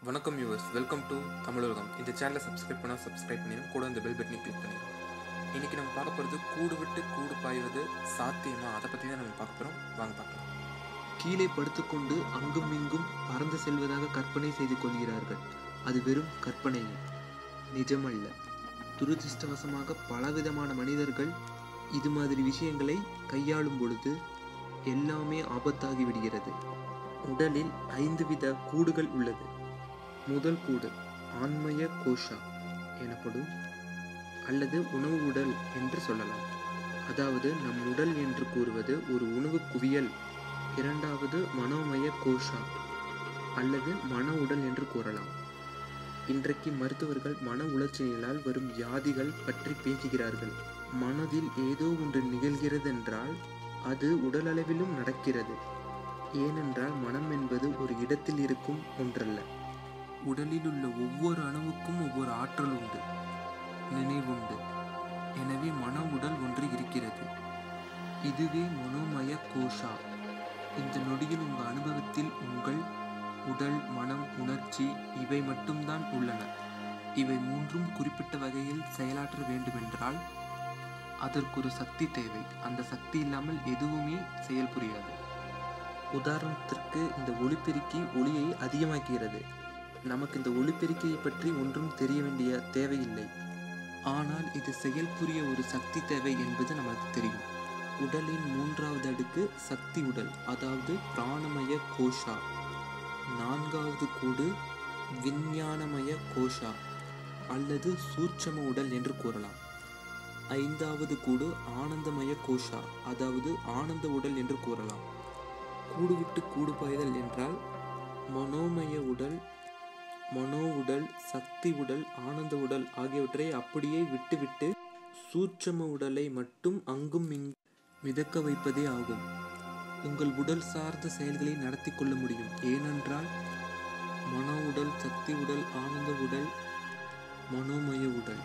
வணக்கம் viewers welcome to தமிழகம் இந்த சேனலை சப்ஸ்கிரைப் பண்ணால் சப்ஸ்கிரைப் பண்ணிடும் கூட இந்த பெல் பட்டனை கிளிக் பண்ணிடும் இன்றைக்கி நம்ம பார்க்க போகிறது கூடு விட்டு கூடு பாய்வது சாத்தியமா அதை பற்றி தான் நம்ம பார்க்க போகிறோம் வாங்க பார்க்கலாம் கீழே படுத்துக்கொண்டு அங்கும் இங்கும் பறந்து செல்வதாக கற்பனை செய்து கொள்கிறார்கள் அது வெறும் கற்பனையே நிஜமல்ல துரதிர்ஷ்டவசமாக பலவிதமான மனிதர்கள் இது மாதிரி விஷயங்களை கையாளும் பொழுது எல்லாமே ஆபத்தாகி விடுகிறது உடலில் ஐந்து வித கூடுகள் உள்ளது முதல் கூடு ஆண்மய கோஷா எனப்படும் அல்லது உணவு உடல் என்று சொல்லலாம் அதாவது நம் உடல் என்று கூறுவது ஒரு உணவு குவியல் இரண்டாவது மனோமய கோஷா அல்லது மன உடல் என்று கூறலாம் இன்றைக்கு மருத்துவர்கள் மன உளைச்சலால் வரும் வியாதிகள் பற்றி பேசுகிறார்கள் மனதில் ஏதோ ஒன்று நிகழ்கிறது என்றால் அது உடலளவிலும் நடக்கிறது ஏனென்றால் மனம் என்பது ஒரு இடத்தில் இருக்கும் ஒன்றல்ல உடலில் உள்ள ஒவ்வொரு அணுவுக்கும் ஒவ்வொரு ஆற்றல் உண்டு நினைவுண்டு எனவே மன உடல் ஒன்று இருக்கிறது இதுவே மனோமய கோஷா இந்த நொடியில் உங்கள் அனுபவத்தில் உங்கள் உடல் மனம் உணர்ச்சி இவை மட்டும்தான் உள்ளன இவை மூன்றும் குறிப்பிட்ட வகையில் செயலாற்ற வேண்டுமென்றால் அதற்கு ஒரு சக்தி தேவை அந்த சக்தி இல்லாமல் எதுவுமே செயல்புரியாது உதாரணத்திற்கு இந்த ஒளிபெருக்கி ஒளியை அதிகமாக்குகிறது நமக்கு இந்த ஒளிபெருக்கியை பற்றி ஒன்றும் தெரிய வேண்டிய தேவையில்லை ஆனால் இது செயல்புரிய ஒரு சக்தி தேவை என்பது நமக்கு தெரியும் உடலின் மூன்றாவது அடுக்கு சக்தி உடல் அதாவது பிராணமய கோஷா நான்காவது கூடு விஞ்ஞானமய கோஷா அல்லது சூட்சம உடல் என்று கூறலாம் ஐந்தாவது கூடு ஆனந்தமய கோஷா அதாவது ஆனந்த உடல் என்று கூறலாம் கூடு விட்டு கூடு பாய்தல் என்றால் மனோமய உடல் மனோ உடல் சக்தி உடல் ஆனந்த உடல் ஆகியவற்றை அப்படியே விட்டுவிட்டு சூட்சம உடலை மட்டும் அங்கும் இங்கும் மிதக்க வைப்பதே ஆகும் உங்கள் உடல் சார்ந்த செயல்களை நடத்தி கொள்ள முடியும் ஏனென்றால் மனோ உடல் சக்தி உடல் ஆனந்த உடல் மனோமய உடல்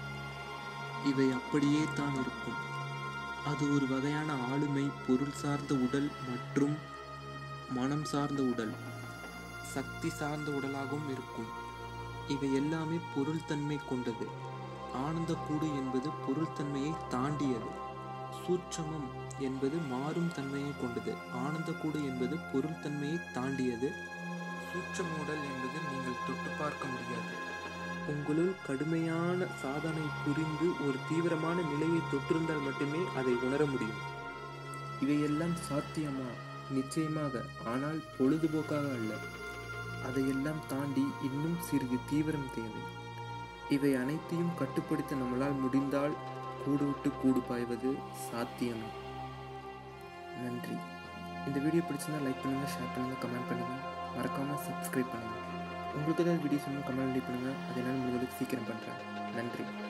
இவை அப்படியே தான் இருக்கும் அது ஒரு வகையான ஆளுமை பொருள் சார்ந்த உடல் மற்றும் மனம் சார்ந்த உடல் சக்தி சார்ந்த உடலாகவும் இருக்கும் இவை எல்லாமே பொருள் தன்மை கொண்டது ஆனந்த கூடு என்பது பொருள் தன்மையை தாண்டியது சூட்சமம் என்பது மாறும் தன்மையை கொண்டது ஆனந்த கூடு என்பது பொருள் தன்மையை தாண்டியது சூட்சம உடல் என்பது நீங்கள் தொட்டு பார்க்க முடியாது உங்களுள் கடுமையான சாதனை புரிந்து ஒரு தீவிரமான நிலையை தொற்றிருந்தால் மட்டுமே அதை உணர முடியும் இவையெல்லாம் சாத்தியமா நிச்சயமாக ஆனால் பொழுதுபோக்காக அல்ல அதையெல்லாம் தாண்டி இன்னும் சிறிது தீவிரம் தேவை இவை அனைத்தையும் கட்டுப்படுத்த நம்மளால் முடிந்தால் கூடு விட்டு கூடு பாய்வது சாத்தியம் நன்றி இந்த வீடியோ பிடிச்சிருந்தா லைக் பண்ணுங்கள் ஷேர் பண்ணுங்கள் கமெண்ட் பண்ணுங்கள் மறக்காமல் சப்ஸ்கிரைப் பண்ணுங்கள் உங்களுக்கு ஏதாவது வீடியோஸ் வேணும் கமெண்ட் பண்ணுங்கள் அதை நான் உங்களுக்கு சீக்கிரம் பண்ணுறேன் நன்றி